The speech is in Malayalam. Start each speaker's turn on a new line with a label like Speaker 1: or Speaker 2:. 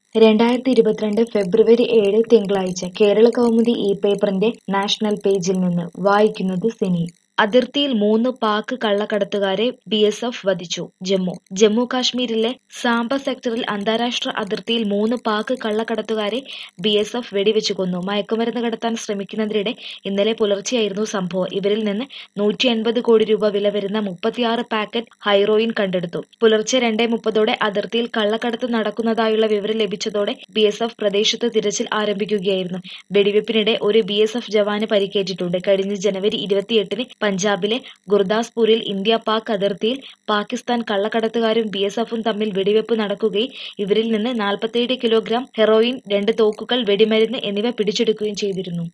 Speaker 1: രണ്ടായിരത്തി ഇരുപത്തിരണ്ട് ഫെബ്രുവരി ഏഴ് തിങ്കളാഴ്ച കേരള കൗമുദി ഈ പേപ്പറിന്റെ നാഷണൽ പേജിൽ നിന്ന് വായിക്കുന്നത് സിനി അതിർത്തിയിൽ മൂന്ന് പാക് കള്ളക്കടത്തുകാരെ ബി എസ് എഫ് വധിച്ചു ജമ്മു ജമ്മു കാശ്മീരിലെ സാംബ സെക്ടറിൽ അന്താരാഷ്ട്ര അതിർത്തിയിൽ മൂന്ന് പാക് കള്ളക്കടത്തുകാരെ ബി എസ് എഫ് വെടിവെച്ചു കൊന്നു മയക്കുമരുന്ന് കടത്താൻ ശ്രമിക്കുന്നതിനിടെ ഇന്നലെ പുലർച്ചെയായിരുന്നു സംഭവം ഇവരിൽ നിന്ന് നൂറ്റി എൺപത് കോടി രൂപ വില വരുന്ന മുപ്പത്തിയാറ് പാക്കറ്റ് ഹൈറോയിൻ കണ്ടെടുത്തു പുലർച്ചെ രണ്ടേ മുപ്പതോടെ അതിർത്തിയിൽ കള്ളക്കടത്ത് നടക്കുന്നതായുള്ള വിവരം ലഭിച്ചതോടെ ബി എസ് എഫ് പ്രദേശത്ത് തിരച്ചിൽ ആരംഭിക്കുകയായിരുന്നു വെടിവെപ്പിനിടെ ഒരു ബി എസ് എഫ് ജവാന് പരിക്കേറ്റിട്ടുണ്ട് കഴിഞ്ഞ ജനുവരി ഇരുപത്തിയെട്ടിന് പഞ്ചാബിലെ ഗുർദാസ്പൂരിൽ ഇന്ത്യ പാക് അതിർത്തിയിൽ പാകിസ്ഥാൻ കള്ളക്കടത്തുകാരും ബി എസ് എഫും തമ്മിൽ വെടിവെപ്പ് നടക്കുകയും ഇവരിൽ നിന്ന് നാൽപ്പത്തിയേഴ് കിലോഗ്രാം ഹെറോയിൻ രണ്ട് തോക്കുകൾ വെടിമരുന്ന് എന്നിവ പിടിച്ചെടുക്കുകയും ചെയ്തിരുന്നു